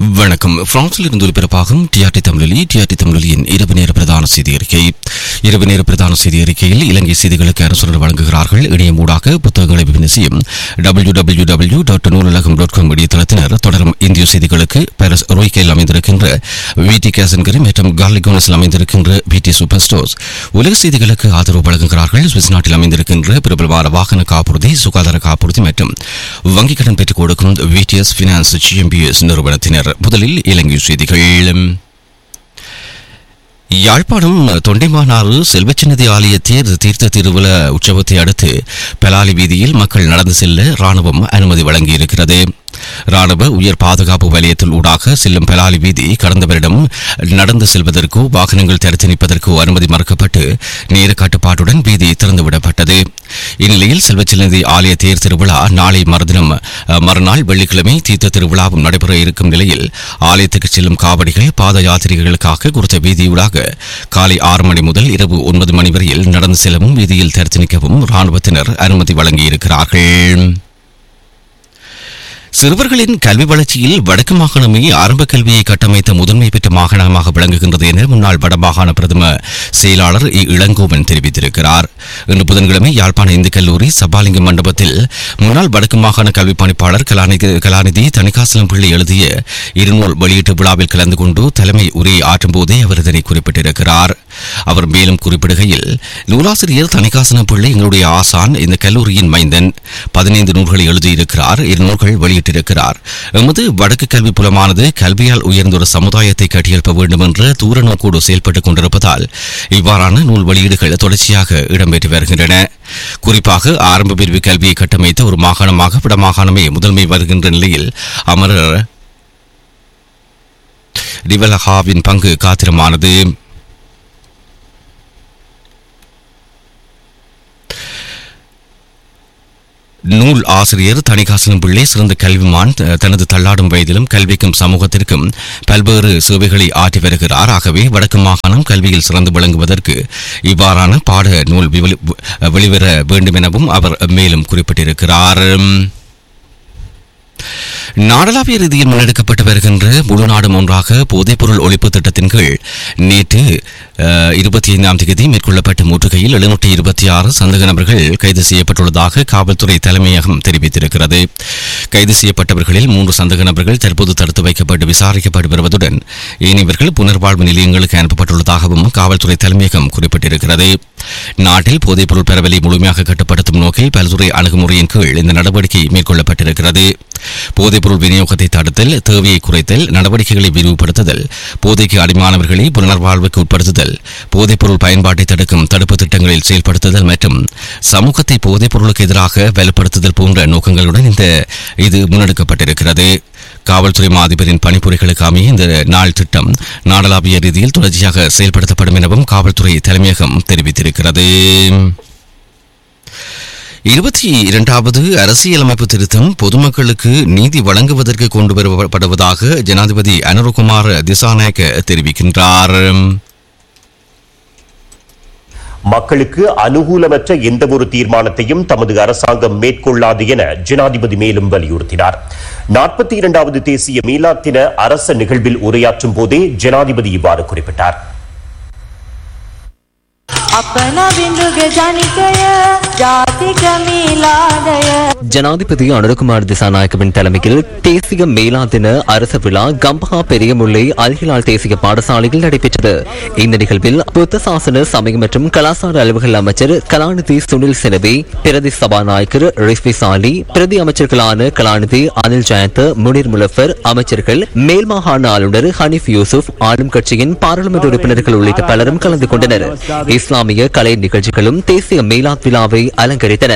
வணக்கம் பிரான்சில் இருந்து ஒலிபரப்பாகும் டிஆர்டி தமிழொலி டிஆர்டி தமிழொலியின் இரவு நேர பிரதான செய்தி அறிக்கை இரவு நேர பிரதான செய்தி அறிக்கையில் இலங்கை செய்திகளுக்கு அரசுடன் வழங்குகிறார்கள் இணையம் ஊடாக புத்தகங்களை விற்பனை செய்யும் W W W dot Noolagam dot com இணையதளத்தினர் தொடரும் இந்திய செய்திகளுக்கு பாரிஸ் ரோய்கையில் அமைந்திருக்கின்ற விடி கேசன்கரி மற்றும் கார்லிகோனஸில் அமைந்திருக்கின்ற விடி சூப்பர் ஸ்டோர்ஸ் உலக செய்திகளுக்கு ஆதரவு வழங்குகிறார்கள் சுவிஸ் நாட்டில் அமைந்திருக்கின்ற பிரபலமான வாகன காப்புறுதி சுகாதார காப்புறுதி மற்றும் வங்கிக் கடன் பெற்றுக் கொடுக்கும் விடிஎஸ் பினான்ஸ் ஜிஎம்பிஎஸ் நிறுவனத்தினர் முதலில் இலங்கை செய்திகள் யாழ்ப்பாணம் தொண்டைமானாறு செல்வச்சின்னதி ஆலய தேர் தீர்த்த திருவிழா உற்சவத்தை அடுத்து பெலாலி வீதியில் மக்கள் நடந்து செல்ல ராணுவம் அனுமதி வழங்கியிருக்கிறது ராணுவ உயர் பாதுகாப்பு வலயத்தில் ஊடாக செல்லும் பெலாலி வீதி கடந்த வருடம் நடந்து செல்வதற்கோ வாகனங்கள் தடுத்து நிற்பதற்கோ அனுமதி மறுக்கப்பட்டு நேர கட்டுப்பாட்டுடன் வீதி திறந்துவிடப்பட்டது இந்நிலையில் செல்வச்சின்னதி ஆலய தேர் திருவிழா நாளை மறுதினம் அஹ், மறுநாள் வெள்ளிக்கிழமை தீர்த்த திருவிழாவும் நடைபெற இருக்கும் நிலையில் ஆலயத்துக்கு செல்லும் காவடிகள் பாத யாத்திரிகளுக்காக குறித்த வீதியூடாக காலை ஆறு மணி முதல் இரவு ஒன்பது மணி வரையில் நடந்து செல்லவும் வீதியில் தடுத்து நிற்கவும் ராணுவத்தினர் அனுமதி வழங்கியிருக்கிறார்கள் சிறுவர்களின் கல்வி வளர்ச்சியில் வடக்கு மாகாணமே ஆரம்ப கல்வியை கட்டமைத்த முதன்மை பெற்ற மாகாணமாக விளங்குகின்றது என முன்னாள் வடமாகாண பிரதம செயலாளர் இ. இளங்கோவன் தெரிவித்திருக்கிறார் இன்று புதன்கிழமை யாழ்ப்பாண இந்து கல்லூரி சபாலிங்கம் மண்டபத்தில் முன்னாள் வடக்கு மாகாண கல்வி பணிப்பாளர் கலாநிதி கலாநிதி தணிகாசலம் பிள்ளை எழுதிய இருநூல் வெளியீட்டு விழாவில் கலந்து கொண்டு தலைமை உரையை ஆற்றும் போதே அவர் இதனை குறிப்பிட்டிருக்கிறார் அவர் மேலும் குறிப்பிடுகையில் நூலாசிரியர் தணிகாசனம் பிள்ளை எங்களுடைய ஆசான் இந்த கல்லூரியின் மைந்தன் பதினைந்து நூல்களை எழுதியிருக்கிறார் இரு நூல்கள் வெளியிட்டிருக்கிறார் எமது வடக்கு கல்வி புலமானது கல்வியால் உயர்ந்த ஒரு சமுதாயத்தை கட்டியெழுப்ப வேண்டும் என்ற தூர நோக்கோடு செயல்பட்டுக் கொண்டிருப்பதால் இவ்வாறான நூல் வெளியீடுகள் தொடர்ச்சியாக இடம்பெற்று வருகின்றன குறிப்பாக ஆரம்ப பிரிவு கல்வியை கட்டமைத்த ஒரு மாகாணமாக வடமாகாணமே முதன்மை வருகின்ற நிலையில் அமரர் டிவலஹாவின் பங்கு காத்திரமானது நூல் ஆசிரியர் தணிகாசலம் பிள்ளை சிறந்த கல்விமான் த- தனது தள்ளாடும் வயதிலும் கல்விக்கும் சமூகத்திற்கும் பல்வேறு சேவைகளை ஆற்றி வருகிறார் ஆகவே வடக்கு மாகாணம் கல்வியில் சிறந்து விளங்குவதற்கு இவ்வாறான பாட நூல் வெளி- வெளிவர வேண்டும் எனவும் அவர் மேலும் குறிப்பிட்டிருக்கிறார் நாடளாவிய ரீதியில் முன்னெடுக்கப்பட்டு வருகின்ற முழு நாடும் ஒன்றாக போதைப்பொருள் ஒழிப்பு திட்டத்தின் கீழ் நேற்று அஹ், இருபத்தி ஐந்தாம் தேதி மேற்கொள்ளப்பட்ட முற்றுகையில் எழுநூற்றி இருபத்தி ஆறு சந்தக நபர்கள் கைது செய்யப்பட்டுள்ளதாக காவல்துறை தலைமையகம் தெரிவித்திருக்கிறது கைது செய்யப்பட்டவர்களில் மூன்று சந்தக நபர்கள் தற்போது தடுத்து வைக்கப்பட்டு விசாரிக்கப்பட்டு வருவதுடன் ஏனையவர்கள் புனர்வாழ்வு நிலையங்களுக்கு அனுப்பப்பட்டுள்ளதாகவும் காவல்துறை தலைமையகம் குறிப்பிட்டிருக்கிறது நாட்டில் போதைப்பொருள் பரவலை முழுமையாக கட்டுப்படுத்தும் நோக்கில் பல்துறை அணுகுமுறையின் கீழ் இந்த நடவடிக்கை மேற்கொள்ளப்பட்டிருக்கிறது போதைப்பொருள் விநியோகத்தை தடுத்தல் தேவையை குறைத்தல் நடவடிக்கைகளை விரிவுபடுத்துதல் போதைக்கு அடிமானவர்களை புனர்வாழ்வுக்கு உட்படுத்துதல் போதைப்பொருள் பயன்பாட்டை தடுக்கும் தடுப்பு திட்டங்களில் செயல்படுத்துதல் மற்றும் சமூகத்தை போதைப்பொருளுக்கு எதிராக வலுப்படுத்துதல் போன்ற நோக்கங்களுடன் இந்த இது முன்னெடுக்கப்பட்டிருக்கிறது காவல்துறை மா அதிபரின் பணிப்புரைகளுக்கு அமைய இந்த நாள் திட்டம் நாடளாவிய ரீதியில் தொடர்ச்சியாக செயல்படுத்தப்படும் எனவும் காவல்துறை தலைமையகம் தெரிவித்திருக்கிறது இருபத்தி இரண்டாவது அரசியலமைப்பு திருத்தம் பொதுமக்களுக்கு நீதி வழங்குவதற்கு கொண்டு வரப்படுவதாக ஜனாதிபதி அனுரகுமார் திசாநாயக்க தெரிவிக்கின்றார் மக்களுக்கு அனுகூலமற்ற எந்த ஒரு தீர்மானத்தையும் தமது அரசாங்கம் மேற்கொள்ளாது என ஜனாதிபதி மேலும் வலியுறுத்தினார் நாற்பத்தி இரண்டாவது தேசிய மீலாத் தின அரச நிகழ்வில் உரையாற்றும் போதே ஜனாதிபதி இவ்வாறு குறிப்பிட்டார் අපන බිඳුග ජනිකය ජාතික මීලාදය ஜனாதிபதி அனுரகுமார் திசாநாயக்கவின் தலைமையில் தேசிய மேலா தின அரச விழா கம்பஹா பெரியமுல்லை அல்ஹிலால் தேசிய பாடசாலையில் நடைபெற்றது இந்த நிகழ்வில் புத்த சாசன சமயம் மற்றும் கலாசார அலுவல்கள் அமைச்சர் கலாநிதி சுனில் செனவி பிரதி சபாநாயகர் ரிஸ்வி சாலி பிரதி அமைச்சர்களான கலாநிதி அனில் ஜெயந்த் முனிர் முலஃபர் அமைச்சர்கள் மேல் மாகாண ஆளுநர் ஹனீஃப் யூசுப் ஆளும் கட்சியின் பாராளுமன்ற உறுப்பினர்கள் உள்ளிட்ட பலரும் கலந்து கொண்டனர் இஸ்லாமிய கலை நிகழ்ச்சிகளும் தேசிய மேலாத் விழாவை அலங்கரித்தன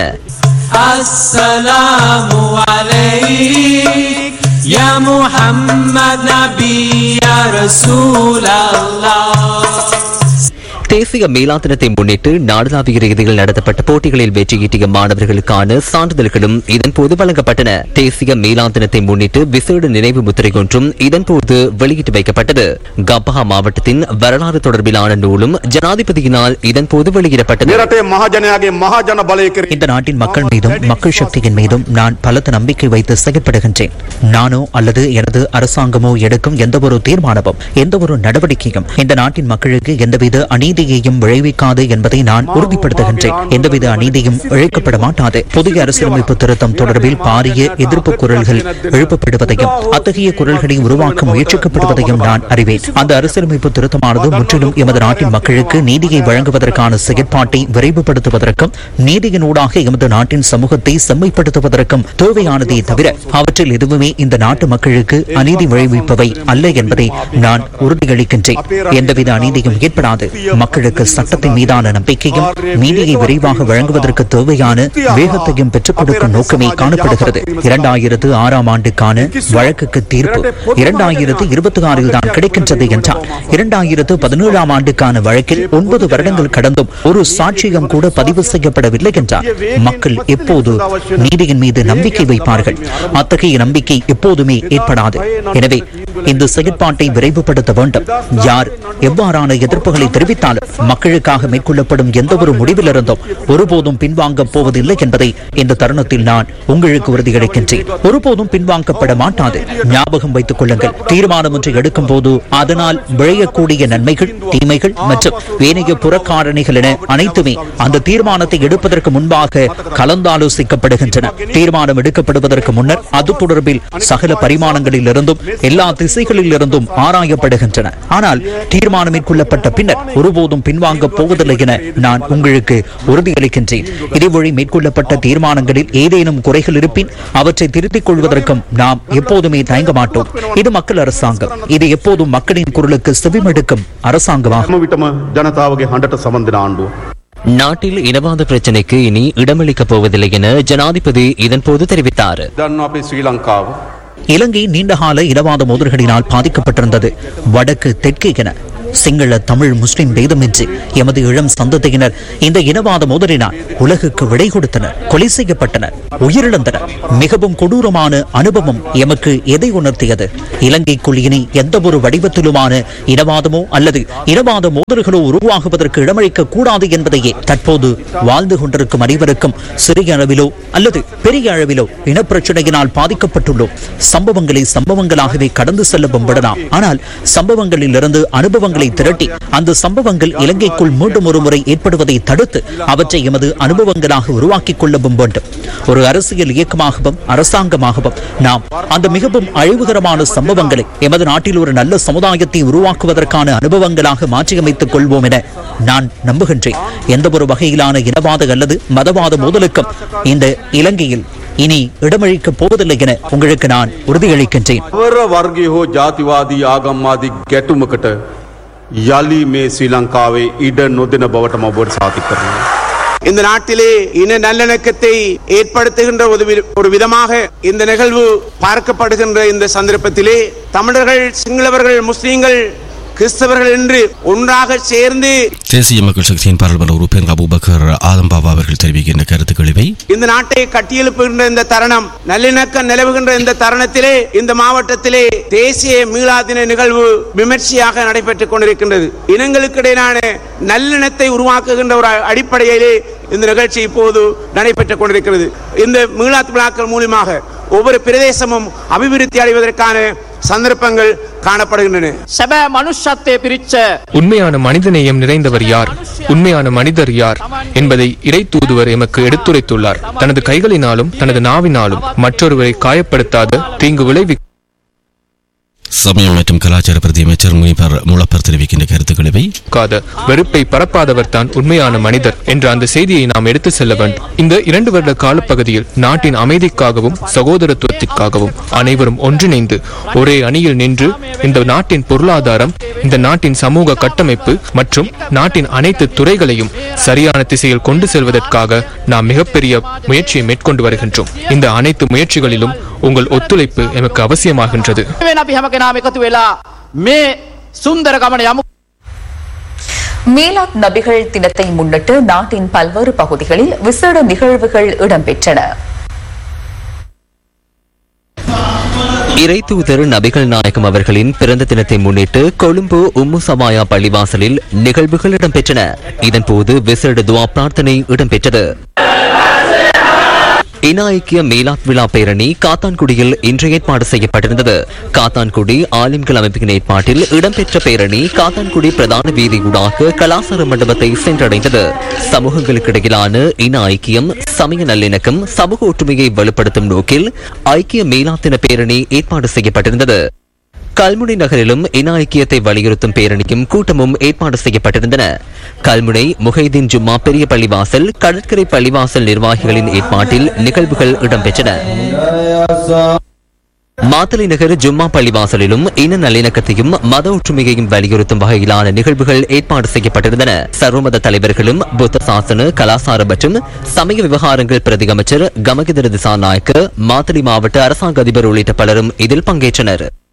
السلام عليك يا محمد نبي يا رسول الله தேசிய மீளா தினத்தை முன்னிட்டு நாடளாவிய ரீதியில் நடத்தப்பட்ட போட்டிகளில் வெற்றியீட்டிய மாணவர்களுக்கான சான்றிதழ்களும் இதன்போது வழங்கப்பட்டன தேசிய மீளா தினத்தை முன்னிட்டு விசேட நினைவு முத்திரை ஒன்றும் இதன்போது வெளியிட்டு வைக்கப்பட்டது கம்பஹா மாவட்டத்தின் வரலாறு தொடர்பிலான நூலும் ஜனாதிபதியினால் இதன்போது வெளியிடப்பட்டது මෙරටේ මහජනයාගේ මහජන බලය කෙරේ இந்த நாட்டின் மக்கள் மீதும் மக்கள் சக்தியின் மீதும் நான் பலத்த நம்பிக்கை வைத்து செயல்படுகின்றேன் நானோ அல்லது எனது அரசாங்கமோ எடுக்கும் எந்த ஒரு தீர்மானமும் எந்த ஒரு நடவடிக்கையும் இந்த நாட்டின் மக்களுக்கு எந்தவித அநீதியையும் விளைவிக்காது என்பதை நான் உறுதிப்படுத்துகின்றேன் எந்தவித அநீதியும் இழைக்கப்பட மாட்டாது புதிய அரசியலமைப்பு திருத்தம் தொடர்பில் பாரிய எதிர்ப்பு குரல்கள் எழுப்பப்படுவதையும் அத்தகைய குரல்களை உருவாக்க முயற்சிக்கப்படுவதையும் நான் அறிவேன் அந்த அரசியலமைப்பு திருத்தமானது முற்றிலும் எமது நாட்டின் மக்களுக்கு நீதியை வழங்குவதற்கான செயற்பாட்டை விரைவுபடுத்துவதற்கும் நீதியினூடாக எமது நாட்டின் சமூகத்தை செம்மைப்படுத்துவதற்கும் தேவையானதே தவிர அவற்றில் எதுவுமே இந்த நாட்டு மக்களுக்கு அநீதி விளைவிப்பவை அல்ல என்பதை நான் உறுதியளிக்கின்றேன் எந்தவித அநீதியும் ஏற்படாது மக்களுக்கு சட்டத்தின் மீதான நம்பிக்கையும் நீதியை விரைவாக வழங்குவதற்கு தேவையான வேகத்தையும் பெற்றுக் கொடுக்கும் நோக்கமே காணப்படுகிறது இரண்டாயிரத்து ஆறாம் ஆண்டுக்கான வழக்குக்கு தீர்ப்பு இரண்டாயிரத்து இருபத்தி ஆறில் தான் கிடைக்கின்றது என்றால் இரண்டாயிரத்து பதினேழாம் ஆண்டுக்கான வழக்கில் ஒன்பது வருடங்கள் கடந்தும் ஒரு சாட்சியம் கூட பதிவு செய்யப்படவில்லை என்றால் மக்கள் எப்போது நீதியின் மீது நம்பிக்கை வைப்பார்கள் அத்தகைய நம்பிக்கை எப்போதுமே ஏற்படாது எனவே இந்த செயற்பாட்டை விரைவுபடுத்த வேண்டும் யார் எவ்வாறான எதிர்ப்புகளை தெரிவித்தாலும் மக்களுக்காக மேற்கொள்ளப்படும் எந்த ஒரு முடிவிலிருந்தும் ஒருபோதும் பின்வாங்க போவதில்லை என்பதை இந்த தருணத்தில் நான் உங்களுக்கு உறுதியளிக்கின்றேன் ஒருபோதும் பின்வாங்கப்பட மாட்டாது ஞாபகம் வைத்துக் கொள்ளுங்கள் தீர்மானம் ஒன்றை எடுக்கும் போது அதனால் விளையக்கூடிய நன்மைகள் தீமைகள் மற்றும் ஏனைய புறக்காரணிகள் என அனைத்துமே அந்த தீர்மானத்தை எடுப்பதற்கு முன்பாக கலந்தாலோசிக்கப்படுகின்றன தீர்மானம் எடுக்கப்படுவதற்கு முன்னர் அது தொடர்பில் சகல பரிமாணங்களில் இருந்தும் எல்லா திசைகளில் இருந்தும் ஆராயப்படுகின்றன ஆனால் தீர்மானம் மேற்கொள்ளப்பட்ட பின்னர் ஒருபோதும் பின்வாங்க போவதில்லை என நான் உங்களுக்கு உறுதியளிக்கின்றேன் இதேவழி மேற்கொள்ளப்பட்ட தீர்மானங்களில் ஏதேனும் குறைகள் இருப்பின் அவற்றை திருத்திக் கொள்வதற்கும் நாம் எப்போதுமே தயங்க மாட்டோம் இது மக்கள் அரசாங்கம் இது எப்போதும் மக்களின் குரலுக்கு செவிமடுக்கும் அரசாங்கமாகும் හැම විටම ජනතාවගේ හඬට සමන් දෙන ආණ්ඩුව. நாட்டில் இனவாத பிரச்சினைக்கு இனி இடமளிக்கப் போவதில்லை என ஜனாதிபதி இதன்போது தெரிவித்தார் දන්න අපේ ශ්‍රී ලංකාව. இலங்கை நீண்டகால இனவாத மோதல்களினால் பாதிக்கப்பட்டிருந்தது வடக்கு தெற்கு என சிங்கள தமிழ் முஸ்லிம் பேதமின்றி எமது இளம் சந்ததியினர் இந்த இனவாத மோதலினால் உலகுக்கு விடை கொடுத்தனர் கொலை செய்யப்பட்டனர் உயிரிழந்தனர் மிகவும் கொடூரமான அனுபவம் எமக்கு எதை உணர்த்தியது இலங்கைக்குள் இனி எந்த ஒரு வடிவத்திலுமான இனவாதமோ அல்லது இனவாத மோதல்களோ உருவாகுவதற்கு இடமளிக்க கூடாது என்பதையே தற்போது வாழ்ந்து கொண்டிருக்கும் அனைவருக்கும் சிறிய அளவிலோ அல்லது பெரிய அளவிலோ இனப்பிரச்சனையினால் பாதிக்கப்பட்டுள்ளோம் சம்பவங்களை சம்பவங்களாகவே கடந்து செல்ல விடலாம் ஆனால் சம்பவங்களில் இருந்து அனுபவங்களை திரட்டி அந்த சம்பவங்கள் இலங்கைக்குள் மீண்டும் ஒரு முறை ஏற்படுவதை தடுத்து அவற்றை எமது அனுபவங்களாக உருவாக்கிக் கொள்ளவும் வேண்டும் ஒரு அரசியல் இயக்கமாகவும் அரசாங்கமாகவும் நாம் அந்த மிகவும் அழிவுகரமான சம்பவங்களை எமது நாட்டில் ஒரு நல்ல சமுதாயத்தை உருவாக்குவதற்கான அனுபவங்களாக மாற்றியமைத்துக் கொள்வோம் என நான் நம்புகின்றேன் எந்த ஒரு வகையிலான இனவாத அல்லது மதவாத மோதலுக்கும் இந்த இலங்கையில் இனி இடமளிக்கப் போவதில்லை என உங்களுக்கு நான் உறுதியளிக்கின்றேன் වර වර්ගය හෝ ජාතිවාදී ආගම්වාදී ගැටුමකට යළි මේ ශ්‍රී ලංකාවේ ඉඩ නොදෙන බවට මබට සාතික කරනවා. இந்த நாட்டிலே இன நல்லிணக்கத்தை ஏற்படுத்துகின்ற ஒரு வி- ஒரு விதமாக இந்த நிகழ்வு பார்க்கப்படுகின்ற இந்த சந்தர்ப்பத்திலே தமிழர்கள் சிங்களவர்கள் முஸ்லீம்கள் கிறிஸ்தவர்கள் என்று ஒன்றாக சேர்ந்து தேசிய மக்கள் சக்தியின் பாராளுமன்ற உறுப்பினர் அபூபக்கர் ஆதம்பாபா அவர்கள் தெரிவிக்கின்ற கருத்துக்கள் இவை இந்த நாட்டை கட்டியெழுப்புகின்ற இந்த தருணம் நல்லிணக்கம் நிலவுகின்ற இந்த தருணத்திலே இந்த மாவட்டத்திலே தேசிய மீளா தின நிகழ்வு விமர்சையாக நடைபெற்றுக் கொண்டிருக்கின்றது இனங்களுக்கிடையிலான நல்லிணத்தை உருவாக்குகின்ற ஒரு அடிப்படையிலே இந்த நிகழ்ச்சி இப்போது நடைபெற்றுக் கொண்டிருக்கிறது இந்த மீளாத் விழாக்கள் மூலமாக ஒவ்வொரு பிரதேசமும் அபிவிருத்தி அடைவதற்கான சந்தர்ப்பங்கள் காணப்படுகின்றன සැබෑ මනුෂ්‍යත්වය පිරිච්ච உண்மையான மனிதநேயம் நிறைந்தவர் யார் உண்மையான மனிதர் யார் என்பதை இறை தூதுவர் எமக்கு எடுத்துரைத்துள்ளார் தனது கைகளினாலும் தனது நாவினாலும் மற்றொருவரை காயப்படுத்தாத தீங்கு விளைவி சமயம் மற்றும் கலாச்சார பிரதி அமைச்சர் முனிவர் முளப்பர் தெரிவிக்கின்ற கருத்துக்கள் இவை காத வெறுப்பை பரப்பாதவர் தான் உண்மையான மனிதர் என்ற அந்த செய்தியை நாம் எடுத்து செல்ல வேண்டும் இந்த இரண்டு வருட காலப்பகுதியில் நாட்டின் அமைதிக்காகவும் சகோதரத்துவத்திற்காகவும் அனைவரும் ஒன்றிணைந்து ஒரே அணியில் நின்று இந்த நாட்டின் பொருளாதாரம் இந்த நாட்டின் சமூக கட்டமைப்பு மற்றும் நாட்டின் அனைத்து துறைகளையும் சரியான திசையில் கொண்டு செல்வதற்காக நாம் மிகப்பெரிய முயற்சியை மேற்கொண்டு வருகின்றோம் இந்த அனைத்து முயற்சிகளிலும் உங்கள் ஒத்துழைப்பு எமக்கு அவசியமாகின்றது වෙන අපි හැම කෙනාම එකතු වෙලා මේ සුන්දර ගමන යමු மீலாத் நபிகள் தினத்தை முன்னிட்டு நாட்டின் பல்வேறு பகுதிகளில் விசேட நிகழ்வுகள் இடம்பெற்றன இறை தூதர் நபிகள் நாயகம் அவர்களின் பிறந்த தினத்தை முன்னிட்டு கொழும்பு உம்மு சமாயா பள்ளிவாசலில் நிகழ்வுகள் இடம்பெற்றன இதன்போது விசேட துவா பிரார்த்தனை இடம்பெற்றது இன ஐக்கிய மீலாத் விழா பேரணி காத்தான்குடியில் இன்று ஏற்பாடு செய்யப்பட்டிருந்தது காத்தான்குடி ஆலிம்கள் அமைப்பின் ஏற்பாட்டில் இடம்பெற்ற பேரணி காத்தான்குடி பிரதான வீதி ஊடாக கலாசார மண்டபத்தை சென்றடைந்தது சமூகங்களுக்கிடையிலான இன ஐக்கியம் சமய நல்லிணக்கம் சமூக ஒற்றுமையை வலுப்படுத்தும் நோக்கில் ஐக்கிய மீலாத்தின பேரணி ஏற்பாடு செய்யப்பட்டிருந்தது கல்முனை நகரிலும் இன ஐக்கியத்தை வலியுறுத்தும் பேரணியும் கூட்டமும் ஏற்பாடு செய்யப்பட்டிருந்தன கல்முனை முஹைதீன் ஜும்மா பெரிய பள்ளிவாசல் கடற்கரை பள்ளிவாசல் நிர்வாகிகளின் ஏற்பாட்டில் நிகழ்வுகள் இடம்பெற்றன மாத்தளை நகர் ஜும்மா பள்ளிவாசலிலும் இன நல்லிணக்கத்தையும் மத ஒற்றுமையையும் வலியுறுத்தும் வகையிலான நிகழ்வுகள் ஏற்பாடு செய்யப்பட்டிருந்தன சர்வமத தலைவர்களும் புத்த சாசன கலாசார மற்றும் சமய விவகாரங்கள் பிரதி அமைச்சர் கமகிதர திசாநாயக்க மாத்தளை மாவட்ட அரசாங்க அதிபர் உள்ளிட்ட பலரும் இதில் பங்கேற்றனர்